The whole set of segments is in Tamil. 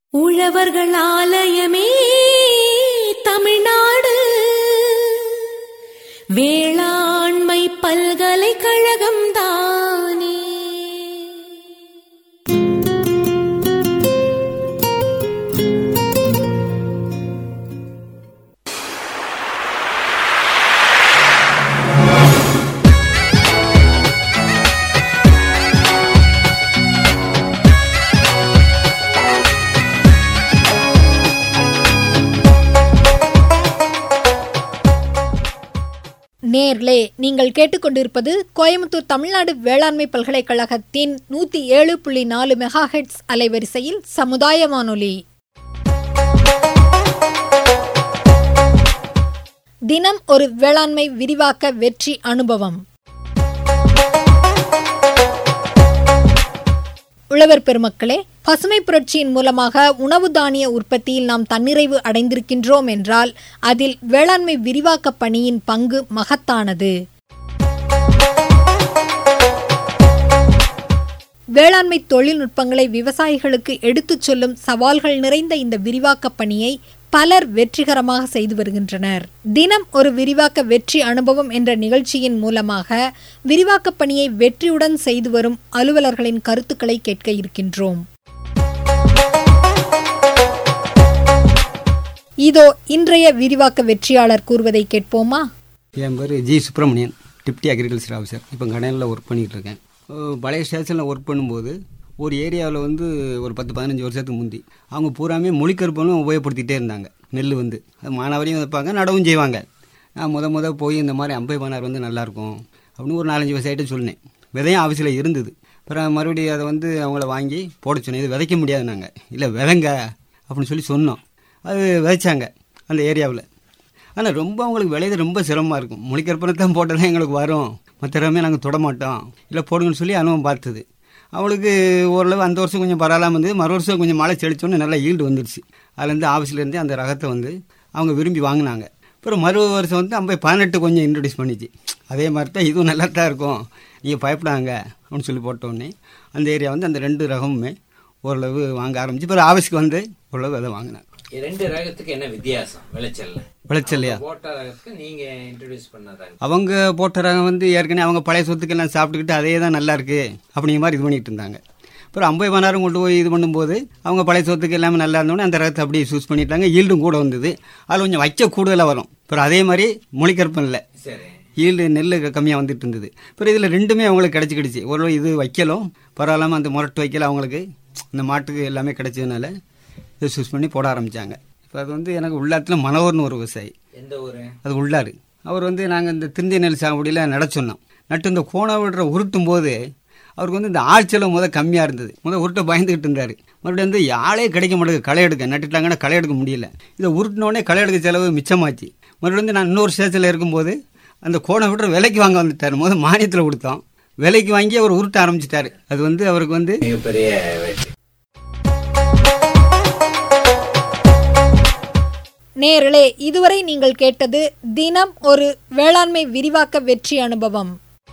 உழவர்கள் ஆலயமே தமிழ்நாடு வேளாண்மை பல்கலைக்கழகம் தானே நேர்லே நீங்கள் கேட்டுக்கொண்டிருப்பது கோயம்புத்தூர் தமிழ்நாடு வேளாண்மை பல்கலைக்கழகத்தின் நூத்தி ஏழு புள்ளி நாலு மெகாஹெட்ஸ் அலைவரிசையில் சமுதாய வானொலி தினம் ஒரு வேளாண்மை விரிவாக்க வெற்றி அனுபவம் உழவர் பெருமக்களே பசுமை புரட்சியின் மூலமாக உணவு தானிய உற்பத்தியில் நாம் தன்னிறைவு அடைந்திருக்கின்றோம் என்றால் அதில் வேளாண்மை விரிவாக்க பணியின் பங்கு மகத்தானது வேளாண்மை தொழில்நுட்பங்களை விவசாயிகளுக்கு எடுத்துச் சொல்லும் சவால்கள் நிறைந்த இந்த விரிவாக்க பணியை பலர் வெற்றிகரமாக செய்து வருகின்றனர் தினம் ஒரு விரிவாக்க வெற்றி அனுபவம் என்ற நிகழ்ச்சியின் மூலமாக விரிவாக்க பணியை வெற்றியுடன் செய்து வரும் அலுவலர்களின் கருத்துக்களை கேட்க இருக்கின்றோம் இதோ இன்றைய விரிவாக்க வெற்றியாளர் கூறுவதை கேட்போமா என் பேர் G Subramanian deputy agriculture officer இப்போ கடையில் ஒர்க் பண்ணிகிட்டு இருக்கேன் அஹ் பழைய ஸ்டேஷனில் ஒர்க் பண்ணும்போது ஒரு ஏரியாவில் வந்து ஒரு பத்து பதினஞ்சு வருஷத்துக்கு முந்தி அவங்க பூராமே மொழிக்கருப்பனும் உபயோகப்படுத்திகிட்டே இருந்தாங்க நெல் வந்து அது மானாவரியும் வைப்பாங்க நடவும் செய்வாங்க நான் முத முத போய் இந்த மாதிரி அம்பை பானார் வந்து நல்லாயிருக்கும் அப்படின்னு ஒரு நாலஞ்சு விவசாயிட்ட சொன்னேன் விதையும் ஆஃபீஸில் இருந்தது அப்புறம் மறுபடியும் அதை வந்து அவங்கள வாங்கி போட சொன்னேன் இது விதைக்க முடியாது நாங்கள் இல்லை விதைங்க அப்படின்னு சொல்லி சொன்னோம் அது விதைச்சாங்க அந்த ஏரியாவில் ஆனால் ரொம்ப அவங்களுக்கு விளையுது ரொம்ப சிரமமாக இருக்கும் மொழிக்கற்பனை தான் போட்டால் தான் எங்களுக்கு வரும் மற்ற இடமே நாங்கள் தொட மாட்டோம் இல்லை போடுங்கன்னு சொல்லி அனுபவம் பார்த்தது அவளுக்கு ஓரளவு அந்த வருஷம் கொஞ்சம் பரவாயில்லாமல் இருந்தது மறு வருஷம் கொஞ்சம் மழை செழிச்சோன்னு நல்லா ஈல்டு வந்துருச்சு அதுலேருந்து ஆஃபீஸ்லேருந்து அந்த ரகத்தை வந்து அவங்க விரும்பி வாங்கினாங்க அப்புறம் மறு வருஷம் வந்து ஐம்பது பதினெட்டு கொஞ்சம் இன்ட்ரடியூஸ் பண்ணிச்சு அதே மாதிரி தான் இதுவும் நல்லா தான் இருக்கும் நீங்கள் பயப்படாங்க அப்படின்னு சொல்லி போட்டோடனே அந்த ஏரியா வந்து அந்த ரெண்டு ரகமுமே ஓரளவு வாங்க ஆரம்பிச்சு அப்புறம் ஆஃபீஸ்க்கு வந்து ஓரளவு அதை வாங்கினாங்க ரெண்டு ரகத்துக்கு என்ன வித்தியாசம் விளைச்சல்ல விளைச்சல்லையா போட்ட ரகத்துக்கு நீங்க இன்ட்ரடியூஸ் பண்ண ரகம் அவங்க போட்ட ரகம் வந்து ஏற்கனவே அவங்க பழைய சொத்துக்கெல்லாம் சாப்பிட்டுக்கிட்டு அதே தான் நல்லா இருக்கு அப்படிங்கிற மாதிரி இது பண்ணிட்டு இருந்தாங்க அப்புறம் ஐம்பது மணி கொண்டு போய் இது பண்ணும்போது அவங்க பழைய சொத்துக்கு எல்லாமே நல்லா இருந்தோடனே அந்த ரகத்தை அப்படியே சூஸ் பண்ணிட்டாங்க ஈல்டும் கூட வந்தது அதில் கொஞ்சம் வைக்க கூடுதலாக வரும் அப்புறம் அதே மாதிரி மொழிக்கற்பம் இல்லை சரி ஈல்டு நெல் கம்மியாக வந்துட்டு இருந்தது அப்புறம் இதில் ரெண்டுமே அவங்களுக்கு கிடச்சிக்கிடுச்சு ஒரு இது வைக்கலும் பரவாயில்லாமல் அந்த முரட்டு வைக்கல அவங்களுக்கு இந்த மாட்டுக்கு எல்லாமே கிடைச்சதுனால இதை சூஸ் பண்ணி போட ஆரம்பித்தாங்க இப்போ அது வந்து எனக்கு உள்ளாத்தில் மனோகர்னு ஒரு விவசாயி எந்த ஊரு அது உள்ளார் அவர் வந்து நாங்கள் இந்த திருந்திய நெல் சாகுபடியில் நட சொன்னோம் நட்டு இந்த கோண விடுற உருட்டும் போது அவருக்கு வந்து இந்த ஆள் செலவு முத கம்மியாக இருந்தது முத உருட்ட பயந்துக்கிட்டு இருந்தார் மறுபடியும் வந்து ஆளே கிடைக்க மாட்டேங்குது களை எடுக்க நட்டுட்டாங்கன்னா களை எடுக்க முடியல இதை உருட்டினோடனே களை எடுக்க செலவு மிச்சமாச்சு மறுபடியும் வந்து நான் இன்னொரு ஸ்டேஷனில் இருக்கும்போது அந்த கோணை விடுற விலைக்கு வாங்க வந்துட்டார் முத மானியத்தில் கொடுத்தோம் விலைக்கு வாங்கி அவர் உருட்ட ஆரம்பிச்சிட்டாரு அது வந்து அவருக்கு வந்து மிகப்பெரிய வெற்றி நேர்களே இதுவரை நீங்கள் கேட்டது தினம் ஒரு வேளாண்மை விரிவாக்க வெற்றி அனுபவம்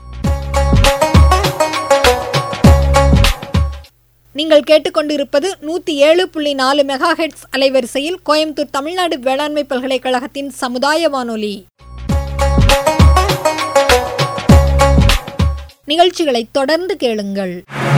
நீங்கள் கேட்டுக்கொண்டிருப்பது நூத்தி ஏழு புள்ளி நாலு மெகாஹெட்ஸ் அலைவரிசையில் கோயம்புத்தூர் தமிழ்நாடு வேளாண்மை பல்கலைக்கழகத்தின் சமுதாய வானொலி நிகழ்ச்சிகளை தொடர்ந்து கேளுங்கள்